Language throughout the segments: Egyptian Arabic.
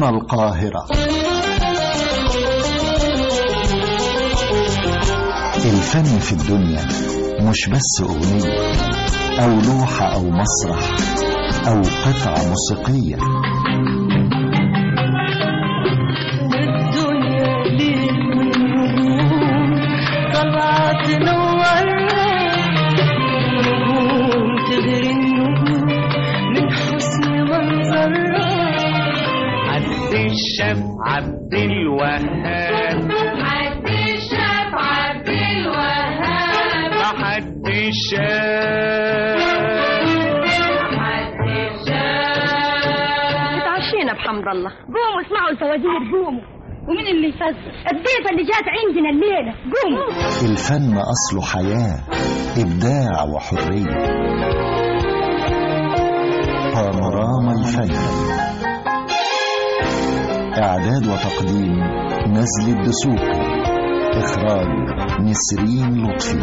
هنا القاهرة الفن في الدنيا مش بس أغنية أو لوحة أو مسرح أو قطعة موسيقية الدنيا ليل والنجوم طالعة تنورنا نجوم تغري النجوم من حسن منظرها عبد الشاف عبد الوهاب عبد الشاف عبد الوهاب حد الشاف عبد الشاف اتعشينا بحمد الله قوموا اسمعوا الفوازير قوموا ومين اللي يفزر الضيفة اللي جات عندنا الليلة قوموا الفن أصله حياة إبداع وحرية بانوراما الفن إعداد وتقديم نزل الدسوقي إخراج نسرين لطفي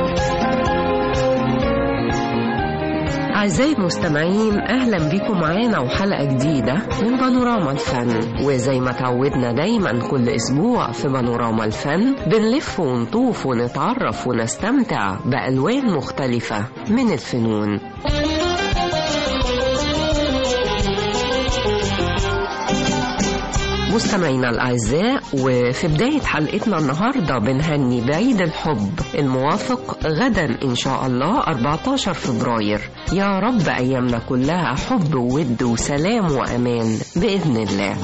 أعزائي المستمعين أهلا بكم معانا وحلقة جديدة من بانوراما الفن وزي ما تعودنا دايما كل أسبوع في بانوراما الفن بنلف ونطوف ونتعرف ونستمتع بألوان مختلفة من الفنون مستمعينا الأعزاء وفي بداية حلقتنا النهاردة بنهني بعيد الحب الموافق غدا إن شاء الله 14 فبراير يا رب أيامنا كلها حب وود وسلام وأمان بإذن الله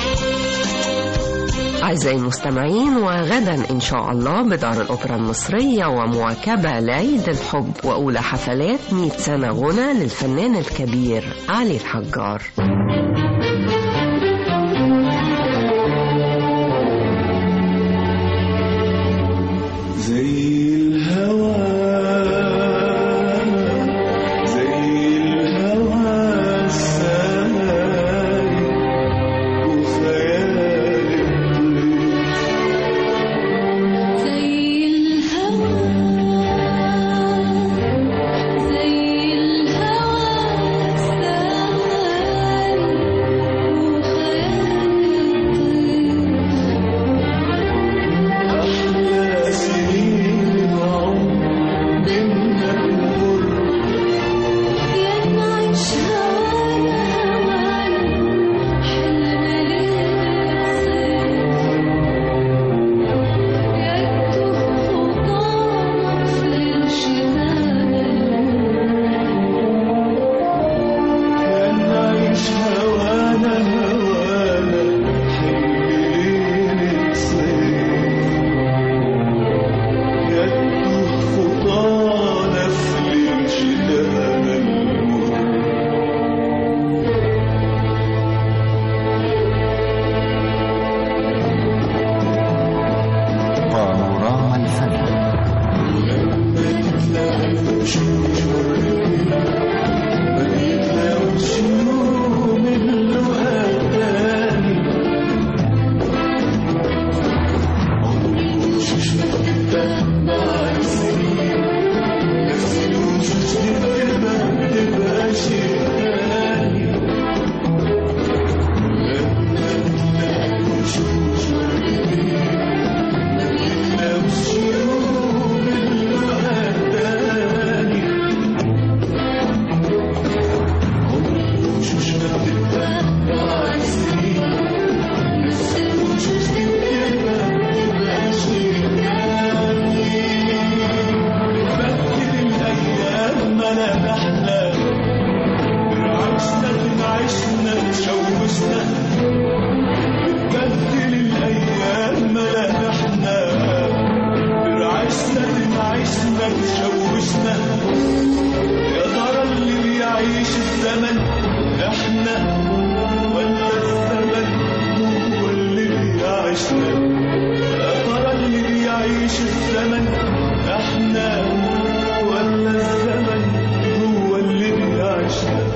أعزائي المستمعين وغدا إن شاء الله بدار الأوبرا المصرية ومواكبة لعيد الحب وأولى حفلات 100 سنة غنى للفنان الكبير علي الحجار زي الهوى زي الهوى الساري وخيال الطير زي الهوى زي الهوى الساري وخيال أحلى سنين العمر منا المر يا نعيش هوانا حلم للصيف يكتب خطانا في الشمال نعيش هوانا هوانا حلم الصيف يده خطانا في الشتاء المر بانوراما الفن بدل الأيام ملامحنا برعشنا تنعشنا تشوشنا يا ترى اللي بيعيش الزمن احنا ولا الزمن هو اللي بيعيشنا يا ترى اللي بيعيش الزمن احنا ولا الزمن هو اللي بيعيشنا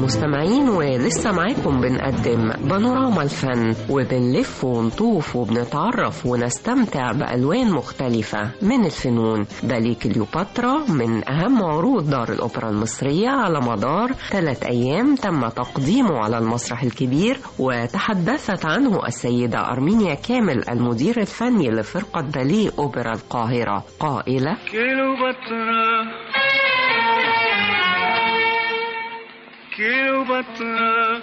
المستمعين ولسه معاكم بنقدم بانوراما الفن وبنلف ونطوف وبنتعرف ونستمتع بألوان مختلفة من الفنون بالي كليوباترا من أهم عروض دار الأوبرا المصرية على مدار ثلاث أيام تم تقديمه على المسرح الكبير وتحدثت عنه السيدة أرمينيا كامل المدير الفني لفرقة بالي أوبرا القاهرة قائلة كيلوباترا كيلوباترا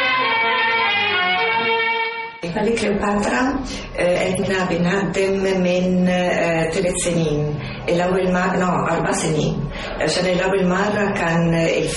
بالي كليوباترا آه، احنا بنقدم من آه، ثلاث سنين الأول مرة نو أربع سنين عشان الأول مرة كان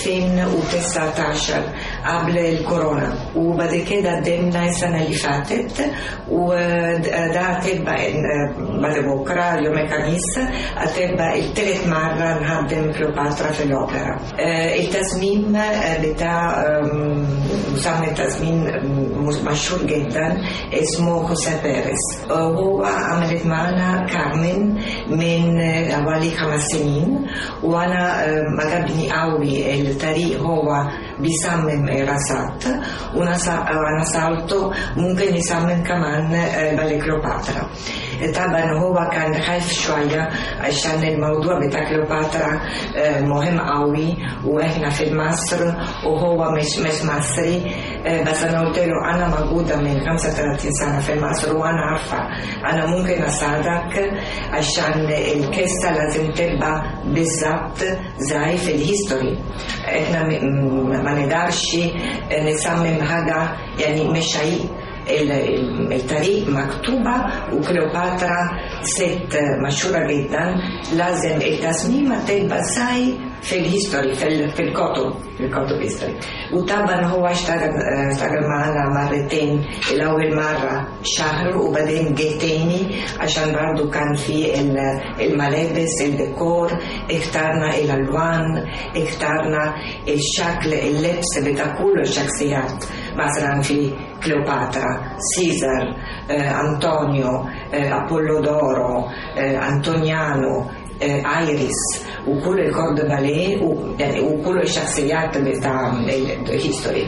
2019 قبل الكورونا وبعد كده قدمنا السنة اللي فاتت وده هتبقى آه، بعد بكرة يوم الخميس هتبقى الثالث مرة نقدم كليوباترا في الأوبرا آه، التصميم آه، بتاع آم، مسمى تصميم م- مشهور جدا اسمه خوسيه بيريز آه، هو عملت معنا كارمن من آه، حوالي خمس سنين وانا آه، عجبني قوي الطريق هو بيصمم راسات وانا سا- وانا سالته ممكن يصمم كمان آه، بالي كليوباترا طبعا هو كان خايف شوية عشان الموضوع بتاع كليوباترا آه، مهم قوي واحنا في مصر وهو مش مش مصري آه، بس انا قلت له انا موجودة من 35 سنة في مصر وانا عارفة انا ممكن اساعدك عشان القصة لازم تبقى بالظبط زي في الهيستوري احنا م- م- ما نقدرش نصمم حاجة يعني مش هي ال- ال- الطريق مكتوبة وكليوباترا ست مشهورة جدا لازم التصميم تبقى زي في الهيستوري في, ال- في الكتب في الكتب هيستوري وطبعا هو اشتغل اه، اشتغل معنا مرتين الأول مرة شهر وبعدين جه تاني عشان برضه كان في ال- الملابس الديكور اخترنا الألوان اخترنا الشكل اللبس بتاع كل الشخصيات مثلا في كليوباترا سيزر آه، أنطونيو آه، أبولودورو آه، أنطونيانو آه، ايريس وكل الكورد باليه و- يعني وكل الشخصيات بتاع الهيستوري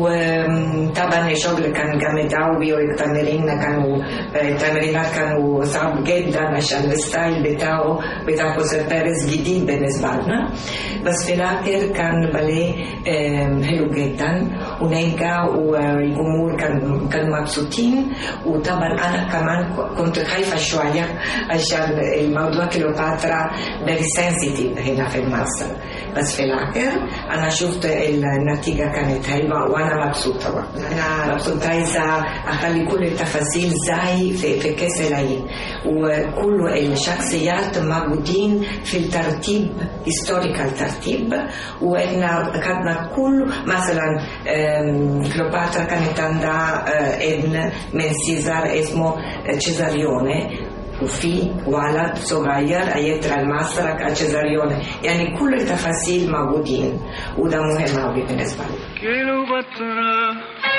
وطبعا الشغل كان جامد قوي والتمرين كانوا التمرينات كانوا صعب جدا عشان الستايل بتاعه بتاع خوسيه بيريز جديد بالنسبه لنا بس في الاخر كان باليه آم، حلو جدا ونجح والجمهور كان كانوا مبسوطين وطبعا انا كمان كنت خايفه شويه عشان الموضوع كليوباترا very sensitive هنا في مصر بس في الاخر انا شفت النتيجه كانت حلوه وانا مبسوطه برضه. انا مبسوطه عايزه اخلي كل التفاصيل زي في, في كاس العين وكل الشخصيات موجودين في الترتيب هيستوريكال ترتيب واحنا خدنا كل مثلا آم، كليوباترا كانت عندها آه، ابن من سيزار اسمه تشيزاريوني وفي ولد صغير هيطلع المسرح التشيزاريوني يعني كل التفاصيل موجودين وده مهم قوي بالنسبه لي كيلوباترا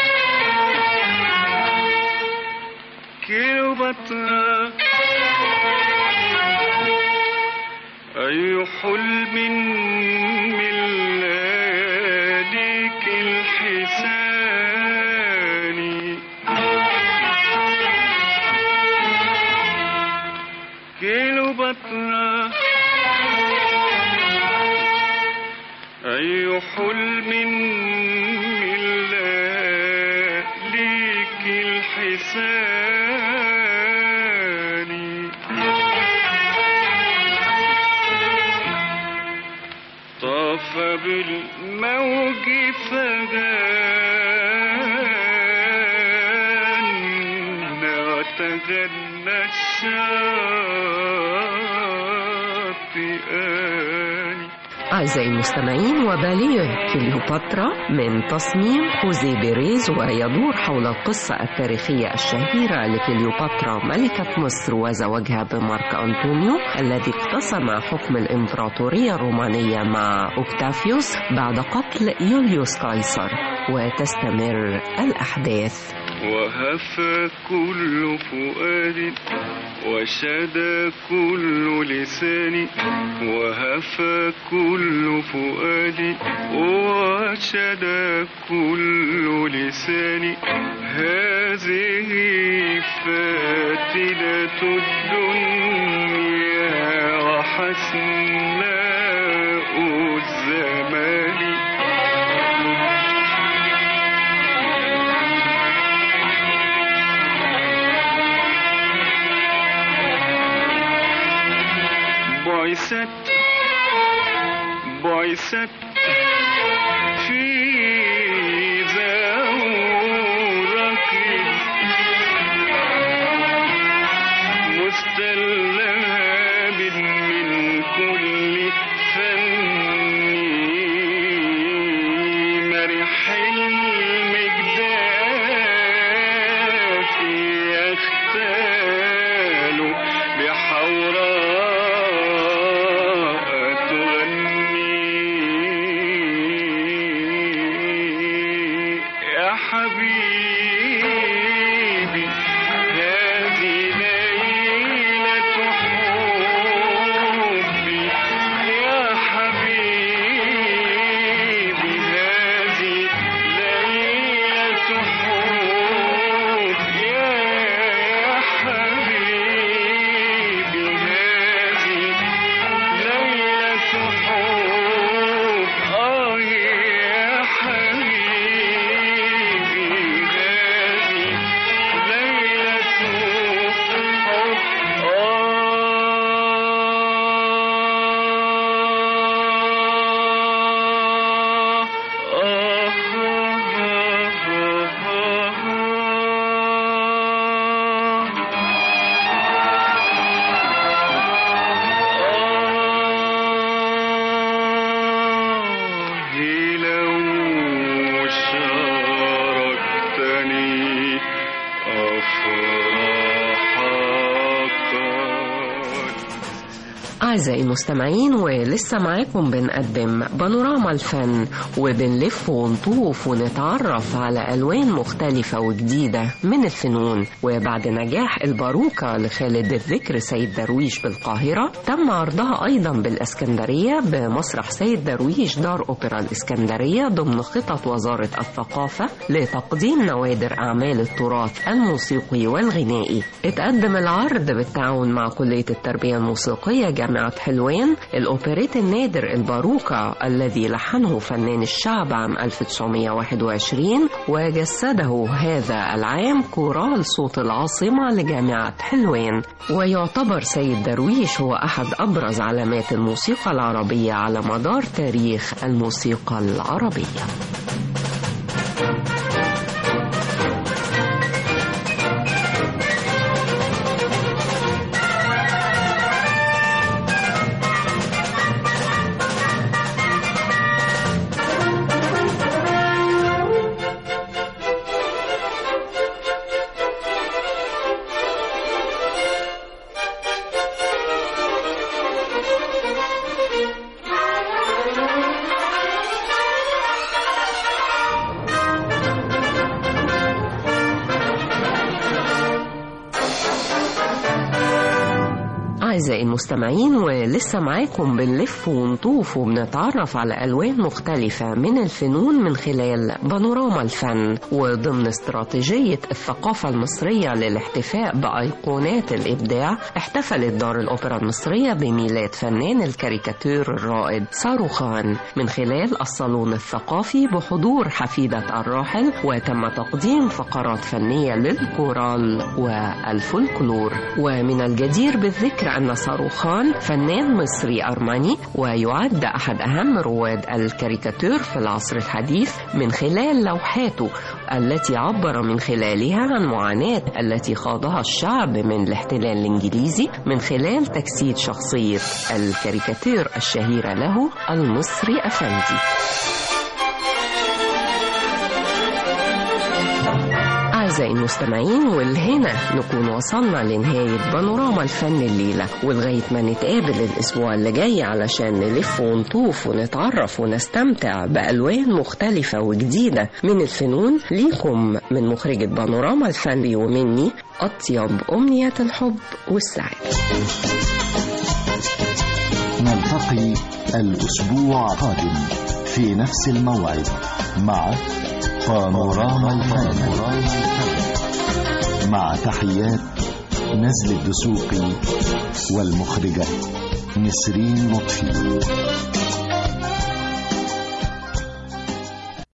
كيلوباترا أي حلم من لياليك الحسان كيلوباترا أي حلم من لياليك الحسان طاف بالموج فجان وتجنى الشاطئان أعزائي المستمعين وباليه كليوباترا من تصميم خوزي بيريز ويدور حول القصة التاريخية الشهيرة لكليوباترا ملكة مصر وزواجها بمارك أنطونيو الذي اقتسم حكم الإمبراطورية الرومانية مع أوكتافيوس بعد قتل يوليوس قيصر وتستمر الأحداث وهفى كل فؤاد وشدى كل لساني وهفى كل فؤادي وشدى كل لساني هذه فاتنة الدنيا وحسناء الزمان بعثت بعثت في زورق مستلهب من كل فن مرح المجداف يختال بحوراء تغني يا حبيبي هذه ليلة حبي يا حبيبي هذه ليلة حب يا حبيبي هذه ليلة حب آه يا حبيبي هذه ليلة حب آه آه لو شاركتني أفراحك أعزائي المستمعين ولسه معاكم بنقدم بانوراما الفن وبنلف ونطوف ونتعرف على ألوان مختلفة وجديدة من الفنون وبعد نجاح الباروكة لخالد الذكر سيد درويش بالقاهرة تم عرضها أيضا بالإسكندرية بمسرح سيد درويش دار أوبرا الإسكندرية ضمن خطط وزارة الثقافة لتقديم نوادر أعمال التراث الموسيقي والغنائي اتقدم العرض بالتعاون مع كلية التربية الموسيقية جامعة حلوان الأوبريت النادر الباروكة الذي لحنه فنان الشعب عام 1921 وجسده هذا العام كورال صوت العاصمة لجامعة حلوان ويعتبر سيد درويش هو أحد أبرز علامات الموسيقى العربية على مدار تاريخ الموسيقى العربية أعزائي المستمعين ولسه معاكم بنلف ونطوف وبنتعرف على ألوان مختلفة من الفنون من خلال بانوراما الفن وضمن استراتيجية الثقافة المصرية للاحتفاء بأيقونات الإبداع احتفلت دار الأوبرا المصرية بميلاد فنان الكاريكاتير الرائد صاروخان من خلال الصالون الثقافي بحضور حفيدة الراحل وتم تقديم فقرات فنية للكورال والفولكلور ومن الجدير بالذكر أن صاروخان فنان مصري أرمني ويعد أحد أهم رواد الكاريكاتير في العصر الحديث من خلال لوحاته التي عبر من خلالها عن معاناة التي خاضها الشعب من الاحتلال الإنجليزي من خلال تجسيد شخصية الكاريكاتير الشهيرة له المصري أفندي أعزائي أعزائي المستمعين والهنا نكون وصلنا لنهاية بانوراما الفن الليلة ولغاية ما نتقابل الأسبوع اللي جاي علشان نلف ونطوف ونتعرف ونستمتع بألوان مختلفة وجديدة من الفنون ليكم من مخرجة بانوراما الفن ومني أطيب أمنيات الحب والسعادة نلتقي الأسبوع القادم في نفس الموعد مع بانوراما الفن مع تحيات نزل الدسوقي والمخرجة نسرين لطفي